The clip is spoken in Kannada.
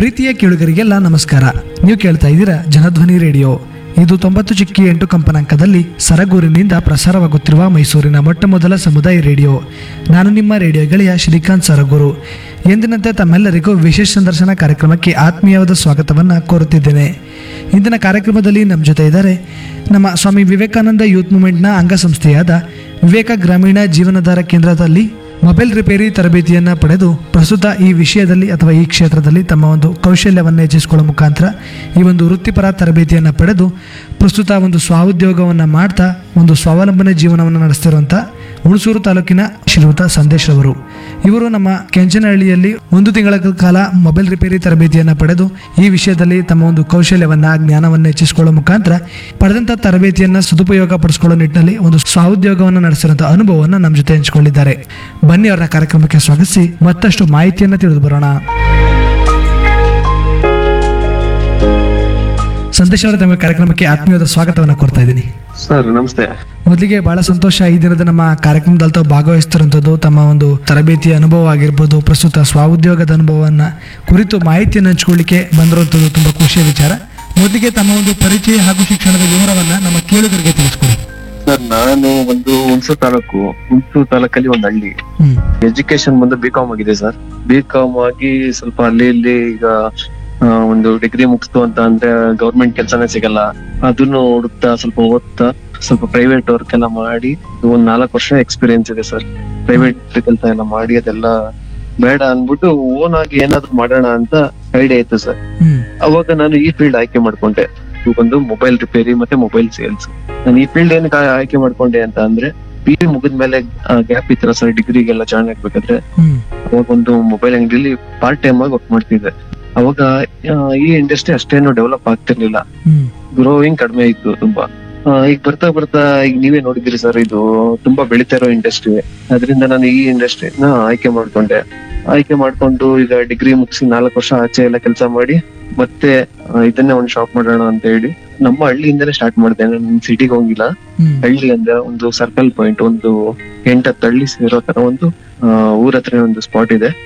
ಪ್ರೀತಿಯ ಕೇಳುಗರಿಗೆಲ್ಲ ನಮಸ್ಕಾರ ನೀವು ಕೇಳ್ತಾ ಇದ್ದೀರಾ ಜನಧ್ವನಿ ರೇಡಿಯೋ ಇದು ತೊಂಬತ್ತು ಚಿಕ್ಕಿ ಎಂಟು ಕಂಪನಾಂಕದಲ್ಲಿ ಸರಗೂರಿನಿಂದ ಪ್ರಸಾರವಾಗುತ್ತಿರುವ ಮೈಸೂರಿನ ಮೊಟ್ಟ ಮೊದಲ ಸಮುದಾಯ ರೇಡಿಯೋ ನಾನು ನಿಮ್ಮ ರೇಡಿಯೋ ಗೆಳೆಯ ಶ್ರೀಕಾಂತ್ ಸರಗೂರು ಎಂದಿನಂತೆ ತಮ್ಮೆಲ್ಲರಿಗೂ ವಿಶೇಷ ಸಂದರ್ಶನ ಕಾರ್ಯಕ್ರಮಕ್ಕೆ ಆತ್ಮೀಯವಾದ ಸ್ವಾಗತವನ್ನು ಕೋರುತ್ತಿದ್ದೇನೆ ಇಂದಿನ ಕಾರ್ಯಕ್ರಮದಲ್ಲಿ ನಮ್ಮ ಜೊತೆ ಇದ್ದಾರೆ ನಮ್ಮ ಸ್ವಾಮಿ ವಿವೇಕಾನಂದ ಯೂತ್ ಮೂವ್ಮೆಂಟ್ನ ಅಂಗಸಂಸ್ಥೆಯಾದ ವಿವೇಕ ಗ್ರಾಮೀಣ ಜೀವನಾಧಾರ ಕೇಂದ್ರದಲ್ಲಿ ಮೊಬೈಲ್ ರಿಪೇರಿ ತರಬೇತಿಯನ್ನು ಪಡೆದು ಪ್ರಸ್ತುತ ಈ ವಿಷಯದಲ್ಲಿ ಅಥವಾ ಈ ಕ್ಷೇತ್ರದಲ್ಲಿ ತಮ್ಮ ಒಂದು ಕೌಶಲ್ಯವನ್ನು ಹೆಚ್ಚಿಸಿಕೊಳ್ಳುವ ಮುಖಾಂತರ ಈ ಒಂದು ವೃತ್ತಿಪರ ತರಬೇತಿಯನ್ನು ಪಡೆದು ಪ್ರಸ್ತುತ ಒಂದು ಸ್ವಾಉದ್ಯೋಗವನ್ನು ಮಾಡ್ತಾ ಒಂದು ಸ್ವಾವಲಂಬನೆ ಜೀವನವನ್ನು ನಡೆಸ್ತಿರುವಂಥ ಹುಣಸೂರು ತಾಲೂಕಿನ ಶ್ರೀಯುತ ಸಂದೇಶ್ ಅವರು ಇವರು ನಮ್ಮ ಕೆಂಚನಹಳ್ಳಿಯಲ್ಲಿ ಒಂದು ತಿಂಗಳ ಕಾಲ ಮೊಬೈಲ್ ರಿಪೇರಿ ತರಬೇತಿಯನ್ನು ಪಡೆದು ಈ ವಿಷಯದಲ್ಲಿ ತಮ್ಮ ಒಂದು ಕೌಶಲ್ಯವನ್ನ ಜ್ಞಾನವನ್ನು ಹೆಚ್ಚಿಸಿಕೊಳ್ಳುವ ಮುಖಾಂತರ ಪಡೆದಂಥ ತರಬೇತಿಯನ್ನು ಸದುಪಯೋಗ ಪಡಿಸಿಕೊಳ್ಳೋ ನಿಟ್ಟಿನಲ್ಲಿ ಒಂದು ಸ್ವಾಉದ್ಯೋಗವನ್ನು ನಡೆಸಿರುವಂಥ ಅನುಭವವನ್ನು ನಮ್ಮ ಜೊತೆ ಹಂಚಿಕೊಂಡಿದ್ದಾರೆ ಬನ್ನಿ ಅವರ ಕಾರ್ಯಕ್ರಮಕ್ಕೆ ಸ್ವಾಗತಿಸಿ ಮತ್ತಷ್ಟು ಮಾಹಿತಿಯನ್ನು ತಿಳಿದು ಬರೋಣ ಸಂದೇಶ್ ಅವರ ತಮ್ಮ ಕಾರ್ಯಕ್ರಮಕ್ಕೆ ಆತ್ಮೀಯವಾದ ಸ್ವಾಗತವನ್ನು ಕೋರ್ತಾ ಇದ್ದೀನಿ ಸರ್ ನಮಸ್ತೆ ಮೊದಲಿಗೆ ಬಹಳ ಸಂತೋಷ ಈ ದಿನದ ನಮ್ಮ ಕಾರ್ಯಕ್ರಮದಲ್ಲಿ ತಾವು ಭಾಗವಹಿಸ್ತಿರುವಂಥದ್ದು ತಮ್ಮ ಒಂದು ತರಬೇತಿಯ ಅನುಭವ ಆಗಿರ್ಬೋದು ಪ್ರಸ್ತುತ ಸ್ವಾಉದ್ಯೋಗದ ಅನುಭವವನ್ನು ಕುರಿತು ಮಾಹಿತಿಯನ್ನು ಹಂಚ್ಕೊಳ್ಳಿಕ್ಕೆ ಬಂದಿರುವಂಥದ್ದು ತುಂಬ ಖುಷಿಯ ವಿಚಾರ ಮೊದಲಿಗೆ ತಮ್ಮ ಒಂದು ಪರಿಚಯ ಹಾಗೂ ಶಿಕ್ಷಣದ ವಿವರವನ್ನು ನಮ್ಮ ಕೇಳುಗರಿಗೆ ತಿಳಿಸ್ಕೊಡಿ ಸರ್ ನಾನು ಒಂದು ಹುಣಸೂರು ತಾಲೂಕು ಹುಣಸೂರು ತಾಲೂಕಲ್ಲಿ ಒಂದು ಹಳ್ಳಿ ಹ್ಮ್ ಎಜುಕೇಶನ್ ಬಂದು ಬಿ ಕಾಮ್ ಆಗಿದೆ ಸರ್ ಬಿ ಕಾಮ್ ಆಗಿ ಸ್ವಲ್ಪ ಅಲ್ಲಿ ಇಲ್ಲಿ ಈಗ ಆ, ಒಂದು ಡಿಗ್ರಿ ಮುಗಿಸ್ತು ಅಂತ ಅಂದ್ರೆ ಗೌರ್ಮೆಂಟ್ ಕೆಲಸನೇ ಸಿಗಲ್ಲ ಅದನ್ನು ಹುಡುಕ್ತಾ ಸ್ವಲ್ಪ ಓದ್ತಾ ಸ್ವಲ್ಪ ಪ್ರೈವೇಟ್ ವರ್ಕ್ ಎಲ್ಲ ಮಾಡಿ ಒಂದ್ ನಾಲ್ಕು ವರ್ಷ ಎಕ್ಸ್ಪೀರಿಯನ್ಸ್ ಇದೆ ಸರ್ ಪ್ರೈವೇಟ್ ಕೆಲಸ ಎಲ್ಲ ಮಾಡಿ ಅದೆಲ್ಲ ಬೇಡ ಅನ್ಬಿಟ್ಟು ಓನ್ ಆಗಿ ಏನಾದ್ರು ಮಾಡೋಣ ಅಂತ ಐಡಿಯಾ ಇತ್ತು ಸರ್ ಹ್ಮ್ ಅವಾಗ ನಾನು ಈ ಫೀಲ್ಡ್ ಆಯ್ಕೆ ಮಾಡ್ಕೊಂಡೆ ಇದು ಒಂದು ಮೊಬೈಲ್ ರಿಪೇರಿ ಮತ್ತೆ ಮೊಬೈಲ್ ಸೇಲ್ಸ್ ನಾನು ಈ ಫೀಲ್ಡ್ ಏನಕ್ಕೆ ಆ- ಆಯ್ಕೆ ಮಾಡ್ಕೊಂಡೆ ಅಂತ ಅಂದ್ರೆ ಪಿ ಯು ಮುಗಿದ್ಮೇಲೆ ಗ್ಯಾಪ್ ಇತ್ತಲ್ಲ ಸರ್ ಡಿಗ್ರಿಗೆಲ್ಲ ಜಾಯ್ನ್ ಆಗ್ಬೇಕಾದ್ರೆ ಹ್ಮ್ ಅವಾಗ ಒಂದು ಮೊಬೈಲ್ ಅಂಗಡಿಲಿ ಪಾರ್ಟ್ ಟೈಮ್ ಆಗಿ ವರ್ಕ್ ಮಾಡ್ತಿದ್ದೆ ಅವಾಗ ಆ, ಈ ಇಂಡಸ್ಟ್ರಿ ಅಷ್ಟೇನು ಡೆವಲಪ್ ಆಗ್ತಿರ್ಲಿಲ್ಲ ಹ್ಮ್ ಗ್ರೋವಿಂಗ್ ಕಡಿಮೆ ಇತ್ತು ತುಂಬಾ ಆ, ಈಗ ಬರ್ತಾ ಬರ್ತಾ ಈಗ ನೀವೇ ನೋಡಿದಿರಿ ಸರ್ ಇದು ತುಂಬಾ ಬೆಳಿತಾ ಇರೋ ಇಂಡಸ್ಟ್ರಿ ಅದರಿಂದ ನಾನು ಈ ಇಂಡಸ್ಟ್ರಿನ ಆಯ್ಕೆ ಮಾಡ್ಕೊಂಡೆ ಆಯ್ಕೆ ಮಾಡ್ಕೊಂಡು ಈಗ ಡಿಗ್ರಿ ಮುಗಿಸಿ ನಾಲ್ಕು ವರ್ಷ ಆಚೆ ಎಲ್ಲ ಕೆಲಸ ಮಾಡಿ ಮತ್ತೆ ಆ, ಇದನ್ನೇ ಒಂದು ಶಾಪ್ ಮಾಡೋಣ ಅಂತ ಹೇಳಿ ನಮ್ಮ ಹಳ್ಳಿಯಿಂದಲೇ ಸ್ಟಾರ್ಟ್ ಮಾಡಿದೆ ನಾನು ಸಿಟಿಗೆ ಹೋಗಿಲ್ಲ ಹ್ಮ್ ಹಳ್ಳಿ ಅಂದ್ರೆ ಒಂದು ಸರ್ಕಲ್ ಪಾಯಿಂಟ್ ಒಂದು ಎಂಟತ್ತು ಹಳ್ಳಿ ಸೇರೋ ತರ ಒಂದು ಆ, ಊರ ಹತ್ರ ಒಂದು ಸ್ಪಾಟ್ ಇದೆ